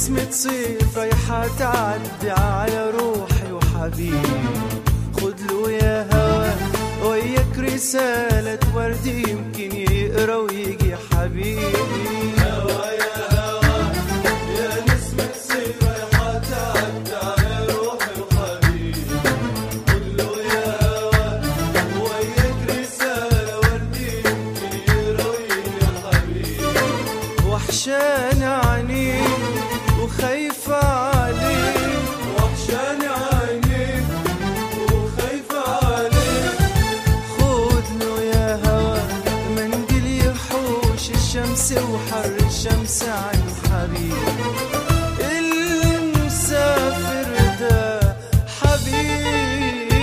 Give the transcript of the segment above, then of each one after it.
نسمة صيف رايحة تعدي على روحي وحبيبي خد له يا هوا وياك رسالة ورد يمكن يقرا ويجي حبيبي هوا يا هوا يا نسمة صيف رايحة تعدي على روحي وحبيبي خد له يا هوا وياك رسالة ورد يمكن يقرا ويجي حبيبي وحشاني عينيك وخايفة عليك وحشاني عينيك وخايفة عليك خد له يا هوا منديل يحوش الشمس وحر الشمس عن حبيبي اللي مسافر ده حبيبي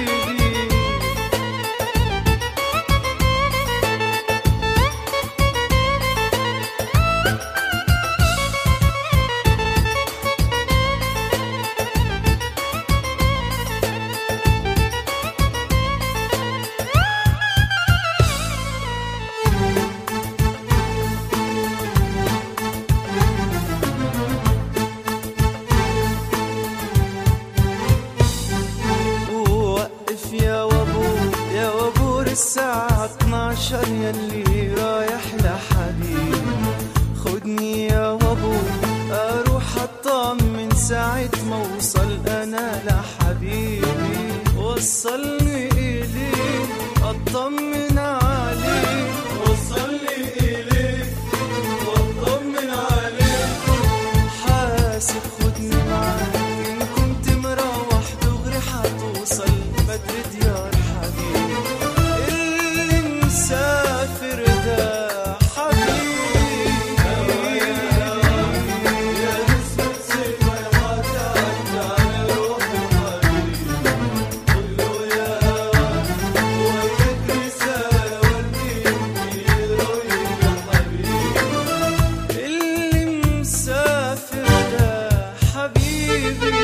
ووقف يا وابور يا وابور الساعة 12 يلي رايح لحبيبي خدني يا وابور اروح اطمن ساعة ما اوصل انا لحبيبي وصلني اليك اطمن عليك وصلني اليك واطمن عليك حاسب خدني معاك إن كنت مروح دغري حتوصل بدري ديار حبيبي اللي مسافر ده حبيبي يا نسمة صيف رايحة تعدي على روحي وحبيبي قول له يا هوا وياك رسالة وردي يمكن يروي يا حبيبي اللي مسافر ده حبيبي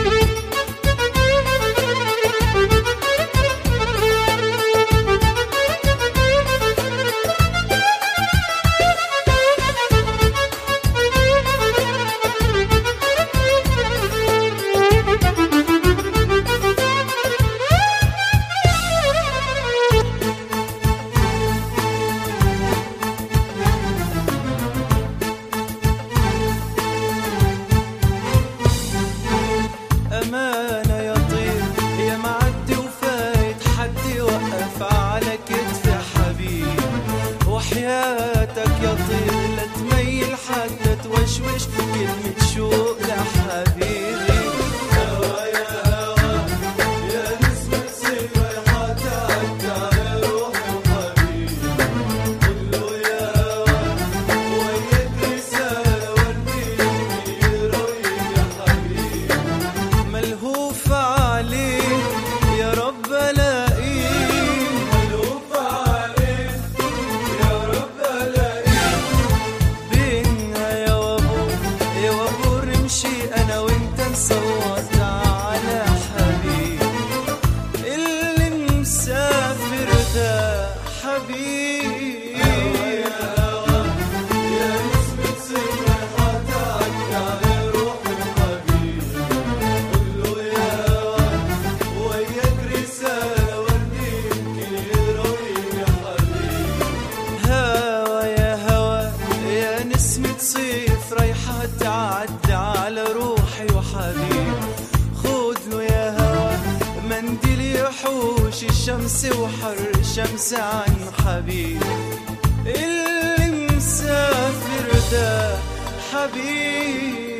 أمانة يا طير يا معدي وفايت حد يوقف على كتفي حبيبي وحياتك يا طير لا تميل حتى توشوش كلمة شوق لحبيبي هوا يا هوا يا نسمة صيف رايحة تعدي على روحي وحبيبي قول له يا هوا وياك رسالة وردي يروي يا حبيبي ملهوف عليك يا رب الاقيك ملهوف عليك يا رب الاقيك بينا يا وابور يا وابور امشي انا وانت نصوت على حبيب اللي مسافر ده حبيبي يا هوا يا نسمة صيف رايحة تعدي على روحي وحبيبي قول له يا هوا وياك رسالة وردي يمكن يروي يا حبيبي هوا يا هوا يا نسمة صيف رايحة تعدي على روحي وحبيبي خد له يا هوا منديل يحوش الشمس وحر الشمس عن حبيبي اللي مسافر ده حبيبي